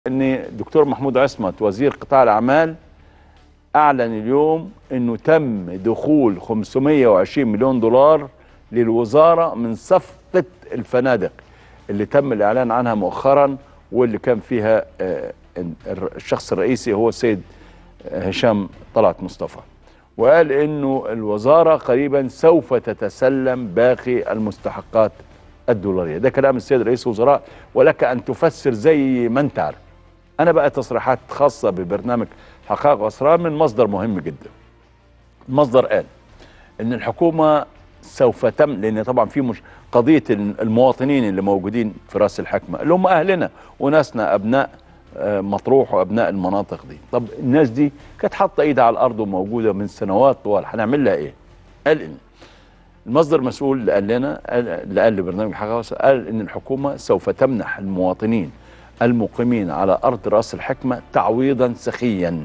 ان الدكتور محمود عصمت وزير قطاع الاعمال اعلن اليوم انه تم دخول 520 مليون دولار للوزاره من صفقه الفنادق اللي تم الاعلان عنها مؤخرا واللي كان فيها آه، الشخص الرئيسي هو السيد هشام طلعت مصطفى وقال انه الوزاره قريبا سوف تتسلم باقي المستحقات الدولاريه ده كلام السيد رئيس الوزراء ولك ان تفسر زي ما انت عارف انا بقى تصريحات خاصه ببرنامج حقائق واسرار من مصدر مهم جدا المصدر قال ان الحكومه سوف تم لان طبعا في مش قضيه المواطنين اللي موجودين في راس الحكمه اللي هم اهلنا وناسنا ابناء آه، مطروح وابناء المناطق دي طب الناس دي كانت حاطه ايدها على الارض وموجوده من سنوات طوال هنعمل لها ايه قال ان المصدر المسؤول اللي قال لنا قال- اللي قال لبرنامج حقائق واسرار قال ان الحكومه سوف تمنح المواطنين المقيمين على أرض رأس الحكمة تعويضا سخيا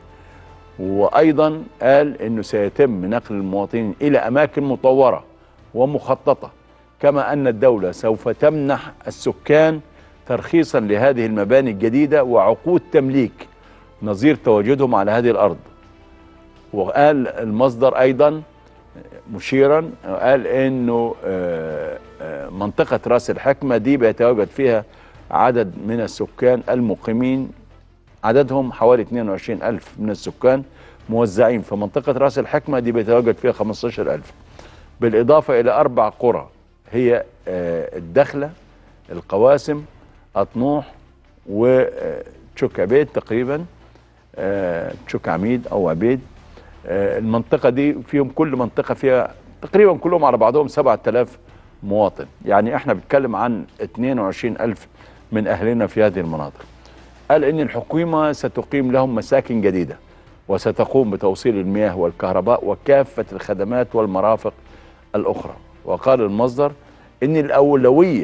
وأيضا قال أنه سيتم نقل المواطنين إلى أماكن مطورة ومخططة كما أن الدولة سوف تمنح السكان ترخيصا لهذه المباني الجديدة وعقود تمليك نظير تواجدهم على هذه الأرض وقال المصدر أيضا مشيرا قال انه آه، آه، منطقه راس الحكمه دي بيتواجد فيها عدد من السكان المقيمين عددهم حوالي 22 ألف من السكان موزعين في منطقة رأس الحكمة دي بيتواجد فيها 15 ألف بالإضافة إلى أربع قرى هي آه، الدخلة القواسم أطنوح وتشوك عبيد تقريبا آه، تشوك عميد أو عبيد آه، المنطقة دي فيهم كل منطقة فيها تقريبا كلهم على بعضهم 7000 مواطن يعني احنا بنتكلم عن 22000 من أهلنا في هذه المناطق قال إن الحكومة ستقيم لهم مساكن جديدة وستقوم بتوصيل المياه والكهرباء وكافة الخدمات والمرافق الأخرى وقال المصدر إن الأولوية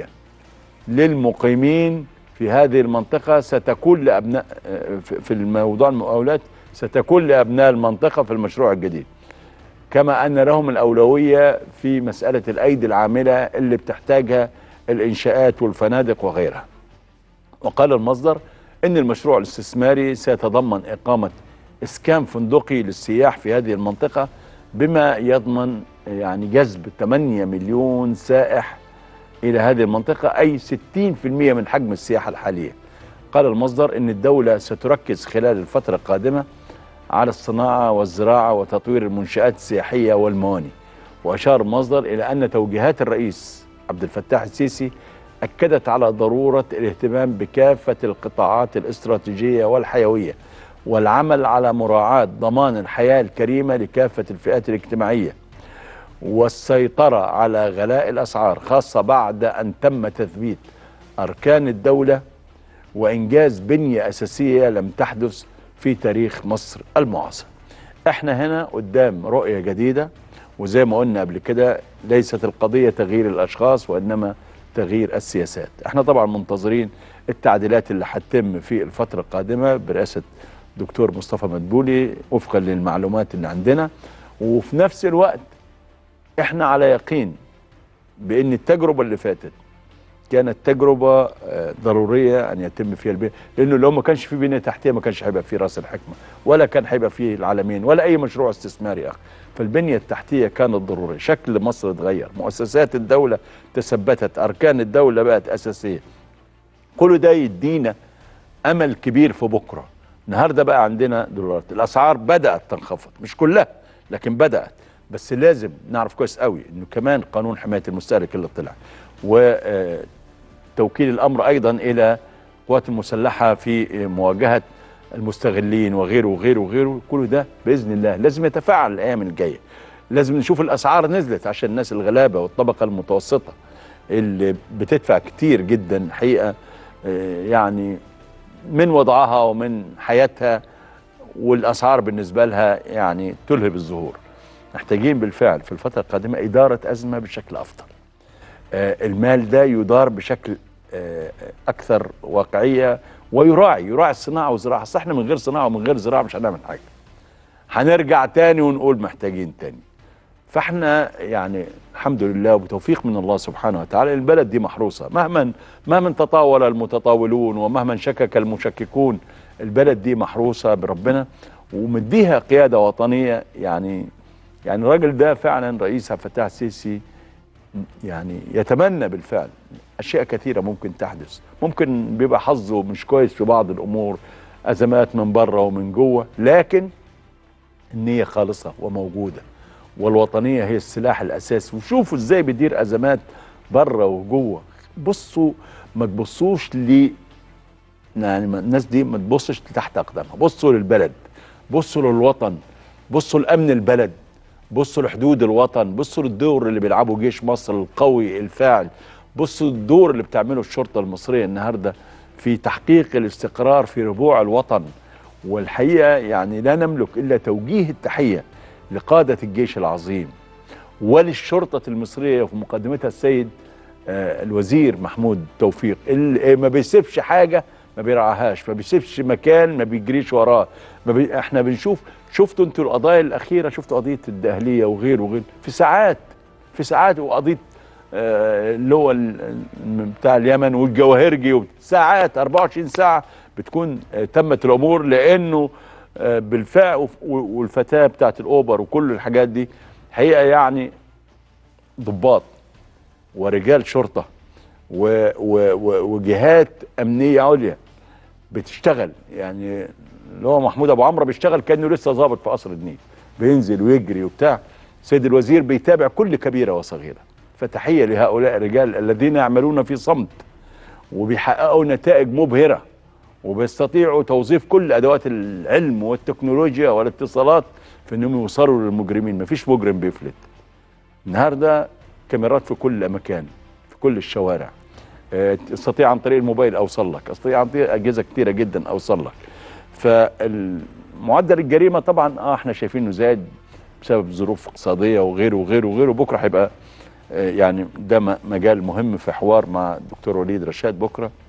للمقيمين في هذه المنطقة ستكون لأبناء آه، في في الموضوع المقاولات ستكون لأبناء المنطقة في المشروع الجديد كما أن لهم الأولوية في مسألة الأيدي العاملة اللي بتحتاجها الإنشاءات والفنادق وغيرها وقال المصدر ان المشروع الاستثماري سيتضمن اقامه اسكان فندقي للسياح في هذه المنطقه بما يضمن يعني جذب 8 مليون سائح الى هذه المنطقه اي 60% من حجم السياحه الحاليه. قال المصدر ان الدوله ستركز خلال الفتره القادمه على الصناعه والزراعه وتطوير المنشات السياحيه والموانئ. واشار المصدر الى ان توجيهات الرئيس عبد الفتاح السيسي أكدت على ضرورة الاهتمام بكافة القطاعات الاستراتيجية والحيوية والعمل على مراعاة ضمان الحياة الكريمة لكافة الفئات الاجتماعية والسيطرة على غلاء الأسعار خاصة بعد أن تم تثبيت أركان الدولة وإنجاز بنية أساسية لم تحدث في تاريخ مصر المعاصر احنا هنا قدام رؤية جديدة وزي ما قلنا قبل كده ليست القضية تغيير الأشخاص وإنما تغيير السياسات احنا طبعا منتظرين التعديلات اللي هتتم في الفترة القادمة برئاسة دكتور مصطفى مدبولي وفقا للمعلومات اللي عندنا وفي نفس الوقت احنا على يقين بان التجربة اللي فاتت كانت تجربة آه، ضرورية أن يتم فيها البناء لأنه لو ما كانش في بنية تحتية ما كانش هيبقى في رأس الحكمة ولا كان هيبقى فيه العالمين ولا أي مشروع استثماري آخر فالبنية التحتية كانت ضرورية شكل مصر اتغير مؤسسات الدولة تثبتت أركان الدولة بقت أساسية كل ده يدينا أمل كبير في بكرة النهاردة بقى عندنا دولارات الأسعار بدأت تنخفض مش كلها لكن بدأت بس لازم نعرف كويس قوي انه كمان قانون حمايه المستهلك اللي طلع وتوكيل الامر ايضا الى القوات المسلحه في مواجهه المستغلين وغيره وغيره وغيره كل ده باذن الله لازم يتفاعل الايام الجايه لازم نشوف الاسعار نزلت عشان الناس الغلابه والطبقه المتوسطه اللي بتدفع كتير جدا حقيقه آه، يعني من وضعها ومن حياتها والاسعار بالنسبه لها يعني تلهب الظهور محتاجين بالفعل في الفتره القادمه اداره ازمه بشكل افضل آه، المال ده يدار بشكل آه، اكثر واقعيه ويراعي يراعي الصناعه والزراعه اصل احنا من غير صناعه ومن غير زراعه مش هنعمل حاجه هنرجع تاني ونقول محتاجين تاني فاحنا يعني الحمد لله وبتوفيق من الله سبحانه وتعالى البلد دي محروسه مهما مهما تطاول المتطاولون ومهما شكك المشككون البلد دي محروسه بربنا ومديها قياده وطنيه يعني يعني الراجل ده فعلا رئيس عبد الفتاح السيسي يعني يتمنى بالفعل اشياء كثيره ممكن تحدث ممكن بيبقى حظه مش كويس في بعض الامور ازمات من بره ومن جوه لكن النيه خالصه وموجوده والوطنيه هي السلاح الاساسي وشوفوا ازاي بيدير ازمات بره وجوه بصوا ما تبصوش ل يعني ما- الناس دي ما تبصش تحت اقدامها بصوا للبلد بصوا للوطن بصوا لامن البلد بصوا لحدود الوطن بصوا للدور اللي بيلعبه جيش مصر القوي الفاعل بصوا الدور اللي بتعمله الشرطه المصريه النهارده في تحقيق الاستقرار في ربوع الوطن والحقيقه يعني لا نملك الا توجيه التحيه لقاده الجيش العظيم وللشرطه المصريه وفي مقدمتها السيد آه، الوزير محمود توفيق اللي ما بيسيبش حاجه ما بيرعاهاش ما بيسيبش مكان ما بيجريش وراه ما بي... احنا بنشوف شفتوا انتوا القضايا الاخيره شفتوا قضيه الدهليه وغيره وغيره في ساعات في ساعات وقضيه آه، اللي هو ال- ال- بتاع اليمن والجواهرجي ساعات 24 ساعه بتكون آه، تمت الامور لانه آه، بالفعل وف- والفتاه بتاعت الاوبر وكل الحاجات دي حقيقه يعني ضباط ورجال شرطه و و و وجهات امنيه عليا بتشتغل يعني اللي هو محمود ابو عمرو بيشتغل كانه لسه ظابط في قصر النيل بينزل ويجري وبتاع سيد الوزير بيتابع كل كبيره وصغيره فتحيه لهؤلاء الرجال الذين يعملون في صمت وبيحققوا نتائج مبهره وبيستطيعوا توظيف كل ادوات العلم والتكنولوجيا والاتصالات في انهم يوصلوا للمجرمين مفيش مجرم بيفلت النهارده كاميرات في كل مكان في كل الشوارع آه، استطيع عن طريق الموبايل اوصل لك استطيع عن طريق اجهزه كتيره جدا اوصل لك فمعدل الجريمه طبعا اه احنا شايفين انه زاد بسبب ظروف اقتصاديه وغيره وغيره وغيره بكره هيبقى آه، يعني ده م- مجال مهم في حوار مع الدكتور وليد رشاد بكره